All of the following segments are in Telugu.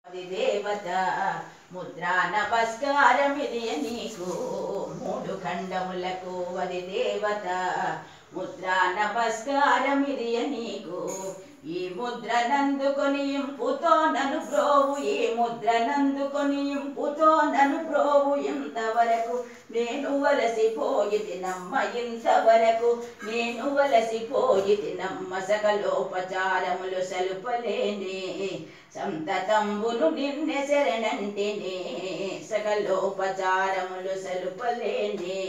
అది దేవత ముద్రా నమస్కారమిది నీకు మూడు ఖండములకు అది దేవత ముద్రా నమస్కారమిది నీకు ఈ ముద్ర నందుకొని ఇంపుతో నన్ను ప్రోవు ఈ ముద్ర నందుకొని ఇంపుతో నన్ను ప్రోవు ఇంతవరకు నేను వలసిపోయి నమ్మ ఇంతవరకు నేను వలసిపోయి నమ్మ సకలోపచారములు సలుపలేనే సంతతంబును నిన్నె శరణంటినే సకలోపచారములు సలుపలేనే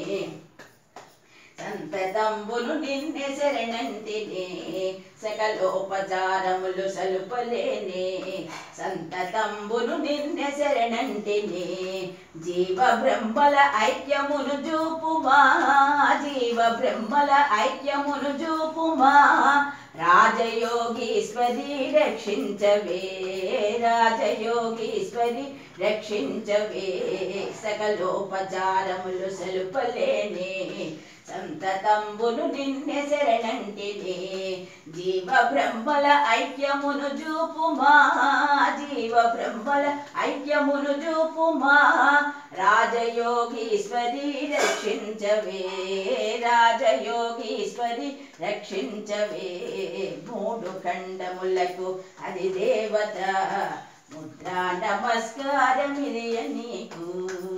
సంతతంబును నిన్నె శరణంటినే సకలోపచారములు సలుపలేనే సంతతంబును నిన్నె శరణంటినే జీవ బ్రహ్మల ఐక్యమును చూపుమా జీవ బ్రహ్మల ఐక్యమును చూపుమా రాజయోగీశ్వరి రక్షించవే రాజయోగీశ్వరి రక్షించవే సకలోపచారములు సలుపలేనే సంతతంబును నిన్నె శరణంటినే జీవ బ్రహ్మల ఐక్యమును చూపుమా జీవ బ్రహ్మల ఐక్యమును చూపుమా రాజయోగీశ్వరి రక్షించవే రాజయోగీశ్వరి రక్షించవే మూడు ఖండములకు అది దేవత ముద్రా నమస్కారమిది నీకు